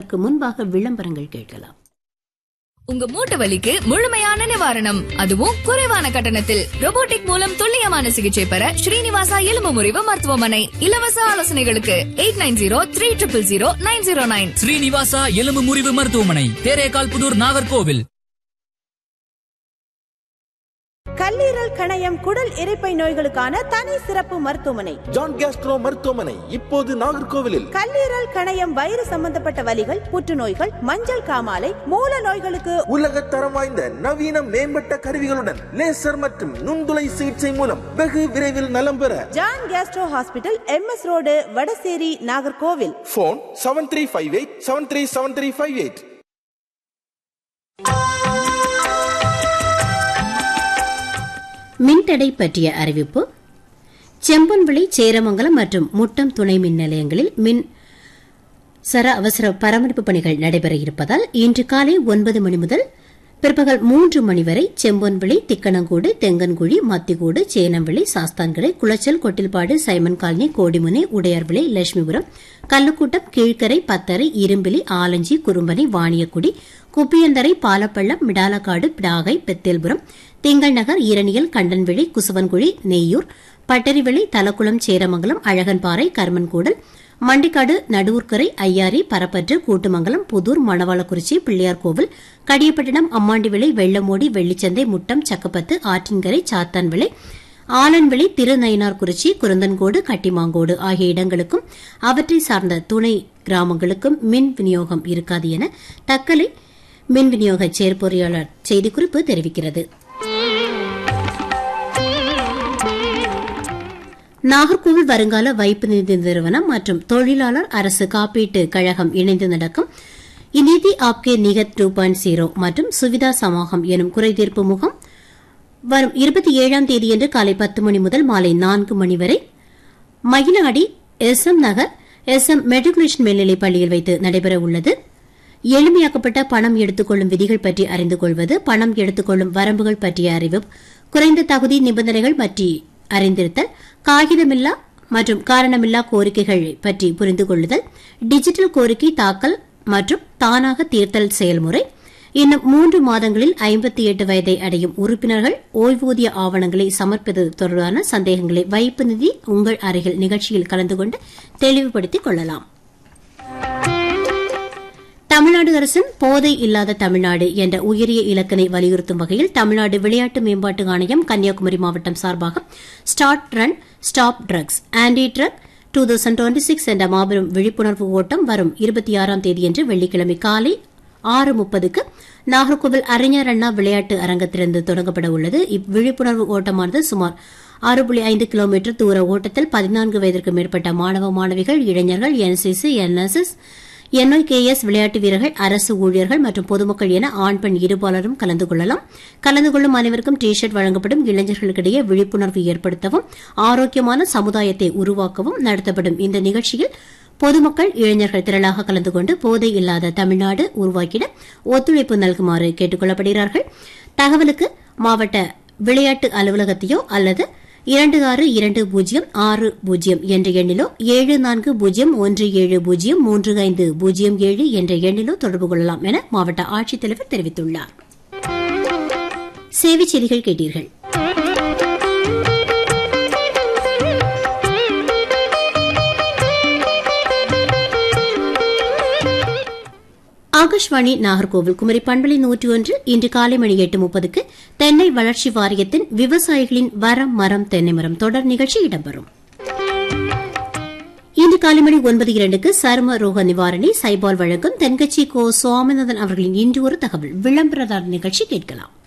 அதற்கு முன்பாக விளம்பரங்கள் கேட்கலாம் உங்க மூட்டு வலிக்கு முழுமையான நிவாரணம் அதுவும் குறைவான கட்டணத்தில் robotic மூலம் துல்லியமான சிகிச்சை பெற ஸ்ரீனிவாசா எலும்பு முறிவு மருத்துவமனை இலவச ஆலோசனைகளுக்கு eight nine zero three triple zero nine zero nine Srinivasa எலும்பு முறிவு மருத்துவமனை தேரேகால் புதூர் நாகர்கோவில் கல்லீரல் கணையம் குடல் இரைப்பை நோய்களுக்கான தனி சிறப்பு மருத்துவமனை ஜான் கேஸ்ட்ரோ மருத்துவமனை இப்போது நாகர்கோவிலில் கல்லீரல் கணையம் வயிறு சம்பந்தப்பட்ட வலிகள் புற்றுநோய்கள் மஞ்சள் காமாலை மூல நோய்களுக்கு உலக தரம் வாய்ந்த நவீன மேம்பட்ட கருவிகளுடன் லேசர் மற்றும் நுண்துளை சிகிச்சை மூலம் வெகு விரைவில் நலம் பெற John gastro hospital MS road Vadasery Nagercoil phone seven three five eight seven three seven three five eight மின்தடை பற்றிய அறிவிப்பு செம்பன்விளை சேரமங்கலம் மற்றும் முட்டம் துணை மின் நிலையங்களில் மின் சர அவசர பராமரிப்பு பணிகள் நடைபெற இருப்பதால் இன்று காலை ஒன்பது மணி முதல் பிற்பகல் மூன்று மணி வரை செம்பொன்விளை திக்கணங்கூடு தெங்கன்குழி மத்திகூடு சேனம்விளை சாஸ்தான்கரை குளச்சல் கொட்டில்பாடு சைமன் காலனி கோடிமுனை உடையார்விளை லட்சுமிபுரம் கல்லுக்கூட்டம் கீழ்க்கரை பத்தரை இரும்பிலி ஆலஞ்சி குறும்பனை வாணியக்குடி குப்பியந்தரை பாலப்பள்ளம் மிடாலக்காடு பிடாகை பெத்தேல்புரம் திங்கள் நகர் ஈரணியல் கண்டன்விளை குசுவன்குழி நெய்யூர் பட்டரிவிளை தலக்குளம் சேரமங்கலம் அழகன்பாறை கர்மன்கூடல் மண்டிக்காடு நடுவூர்கரை ஐயாரி பரப்பற்று கூட்டுமங்கலம் புதூர் மணவாளக்குறிச்சி பிள்ளையார்கோவில் கடியப்பட்டினம் அம்மாண்டிவிளை வெள்ளமோடி வெள்ளிச்சந்தை முட்டம் சக்கப்பத்து ஆற்றின்கரை சாத்தான்விளை ஆலன்விளை திருநயினார்குறிச்சி குருந்தன்கோடு கட்டிமாங்கோடு ஆகிய இடங்களுக்கும் அவற்றை சார்ந்த துணை கிராமங்களுக்கும் மின் விநியோகம் இருக்காது என தக்கலை மின் விநியோக செயற்பொறியாளர் செய்திக்குறிப்பு தெரிவிக்கிறது நாகர்கோவில் வருங்கால வைப்பு நிதி நிறுவனம் மற்றும் தொழிலாளர் அரசு காப்பீட்டு கழகம் இணைந்து நடக்கும் இந்நிதி Aapke Nikat two point zero மற்றும் சுவிதா சமாகம் எனும் குறைதீர்ப்பு முகாம் வரும் இருபத்தி ஏழாம் தேதியன்று காலை பத்து மணி முதல் மாலை நான்கு மணி வரை Mayiladi S M Nagar S M matriculation மேல்நிலைப் பள்ளியில் வைத்து நடைபெற உள்ளது எளிமையாக்கப்பட்ட பணம் எடுத்துக்கொள்ளும் விதிகள் பற்றி அறிந்து கொள்வது பணம் எடுத்துக்கொள்ளும் வரம்புகள் பற்றிய அறிவு குறைந்த தகுதி நிபந்தனைகள் பற்றி அறிந்திருத்தல் காகிதமில்லா மற்றும் காரணமில்லா கோரிக்கைகள் பற்றி புரிந்து கொள்ளுதல் டிஜிட்டல் கோரிக்கை தாக்கல் மற்றும் தானாக தீர்த்தல் செயல்முறை இன்னும் மூன்று மாதங்களில் ஐம்பத்தி எட்டு வயதை அடையும் உறுப்பினர்கள் ஓய்வூதிய ஆவணங்களை சமர்ப்பது தொடர்பான சந்தேகங்களை வைப்பு நிதி உங்கள் அருகில் நிகழ்ச்சியில் கலந்து கொண்டு தெளிவுபடுத்திக் கொள்ளலாம் தமிழ்நாடு அரசின் போதை இல்லாத தமிழ்நாடு என்ற உயரிய இலக்கினை வலியுறுத்தும் வகையில் தமிழ்நாடு விளையாட்டு மேம்பாட்டு ஆணையம் கன்னியாகுமரி மாவட்டம் சார்பாக start run stop drugs anti drug two thousand twenty six என்ற மாபெரும் விழிப்புணர்வு ஓட்டம் வரும் இருபத்தி ஆறாம் தேதியன்று வெள்ளிக்கிழமை காலை ஆறு முப்பதுக்கு நாகர்கோவில் அறிஞர் அண்ணா விளையாட்டு அரங்கத்திலிருந்து தொடங்கப்பட உள்ளது இவ்விழிப்புணர்வு ஓட்டமானது சுமார் ஆறு புள்ளி ஐந்து கிலோமீட்டர் தூர ஓட்டத்தில் பதினான்கு வயதிற்கு மேற்பட்ட மாணவ மாணவிகள் இளைஞர்கள் என்சிசி என்எஸ்எஸ் என்ஒய்கேஎஸ் விளையாட்டு வீரர்கள் அரசு ஊழியர்கள் மற்றும் பொதுமக்கள் என ஆண் பெண் இருபாலரும் கலந்து கொள்ளலாம் கலந்து கொள்ளும் அனைவருக்கும் டி ஷர்ட் வழங்கப்படும் இளைஞர்களுக்கிடையே விழிப்புணர்வு ஏற்படுத்தவும் ஆரோக்கியமான சமுதாயத்தை உருவாக்கவும் நடத்தப்படும் இந்த நிகழ்ச்சியில் பொதுமக்கள் இளைஞர்கள் திரளாக கலந்து கொண்டு போதை இல்லாத தமிழ்நாடு உருவாக்கிட ஒத்துழைப்பு நல்குமாறு கேட்டுக் கொள்ளப்படுகிறார்கள் தகவலுக்கு மாவட்ட விளையாட்டு அலுவலகத்தையோ அல்லது இரண்டு ஆறு இரண்டு பூஜ்ஜியம் ஆறு பூஜ்ஜியம் என்ற எண்ணிலோ ஏழு நான்கு பூஜ்ஜியம் ஒன்று ஏழு பூஜ்ஜியம் மூன்று ஐந்து பூஜ்ஜியம் ஏழு என்ற எண்ணிலோ தொடர்பு கொள்ளலாம் என மாவட்ட ஆட்சித்தலைவர் தெரிவித்துள்ளார் சேவைச் செய்திகள் கேட்டீர்கள் ஆகாஷ்வாணி நாகர்கோவில் குமரி பண்பலை நூற்றி ஒன்று இன்று காலை மணி எட்டு முப்பதுக்கு தென்னை வளர்ச்சி வாரியத்தின் விவசாயிகளின் வரம் மரம் தென்னை மரம் தொடர் நிகழ்ச்சி இடம்பெறும் இன்று காலை மணி ஒன்பது இரண்டுக்கு சரும ரோக நிவாரணி சைபால் வழங்கும் தென்கட்சி கோ சுவாமிநாதன் அவர்களின் இன்று ஒரு தகவல் விளம்பரதார் நிகழ்ச்சி கேட்கலாம்